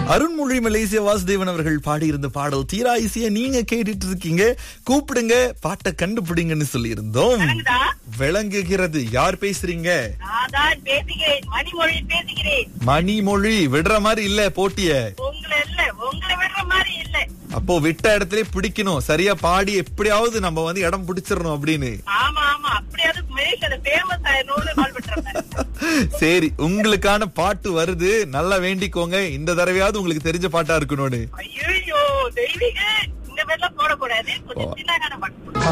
அருண்மொழி மலேசிய வாசுதேவன் அவர்கள் பாடியிருந்த பாடல் தீரா இசைய நீங்க கேட்டுட்டு இருக்கீங்க கூப்பிடுங்க பாட்டை கண்டுபிடிங்கன்னு சொல்லி இருந்தோம் வணங்குதா? விளங்குகிறது யார் பேசுறீங்க நான் தான் பேசுகிறேன் மணிமொழி பேசுகிறேன் மணிமொழி விடுற மாதிரி இல்ல போட்டிய உங்களை இல்ல உங்களை விடுற மாதிரி இல்ல அப்போ விட்ட இடத்துல பிடிக்கணும் சரியா பாடி எப்படியாவது நம்ம வந்து இடம் பிடிச்சிடணும் அப்படின்னு ஆமா ஆமா அப்படியாவது மலேசியால ஃபேமஸ் ஆயிரணும்னு கால் பண்றேன் சரி உங்களுக்கான பாட்டு வருது நல்லா வேண்டிக்கோங்க இந்த தடவையாவது உங்களுக்கு தெரிஞ்ச பாட்டா இருக்கணும்னு ஐயோ தெய்வீக இந்த மாதிரிலாம் போடக்கூடாது கொஞ்சம் சின்ன பாட்டு